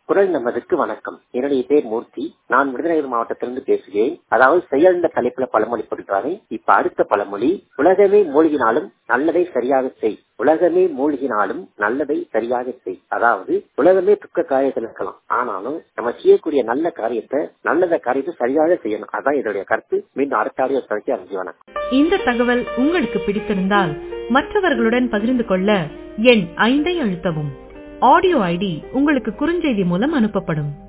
குரல் நமதுக்கு வணக்கம் என்னுடைய பேர் மூர்த்தி நான் விருதுநகர் மாவட்டத்திலிருந்து பேசுகிறேன் அதாவது செயல்ந்த தலைப்புல பழமொழி போட்டுறாரு இப்ப அடுத்த பழமொழி உலகமே மூழ்கினாலும் நல்லதை சரியாக செய் உலகமே மூழ்கினாலும் நல்லதை சரியாக செய் அதாவது உலகமே துக்க காரியத்தில் இருக்கலாம் ஆனாலும் நம்ம செய்யக்கூடிய நல்ல காரியத்தை நல்லத காரியத்தை சரியாக செய்யணும் அதான் இதோடைய கருத்து மீண்டும் அடுத்த ஆடியோ வரைக்கும் அறிஞ்சு வணக்கம் இந்த தகவல் உங்களுக்கு பிடித்திருந்தால் மற்றவர்களுடன் பகிர்ந்து கொள்ள எண் ஐந்தை அழுத்தவும் ஆடியோ ஐடி உங்களுக்கு குறுஞ்செய்தி மூலம் அனுப்பப்படும்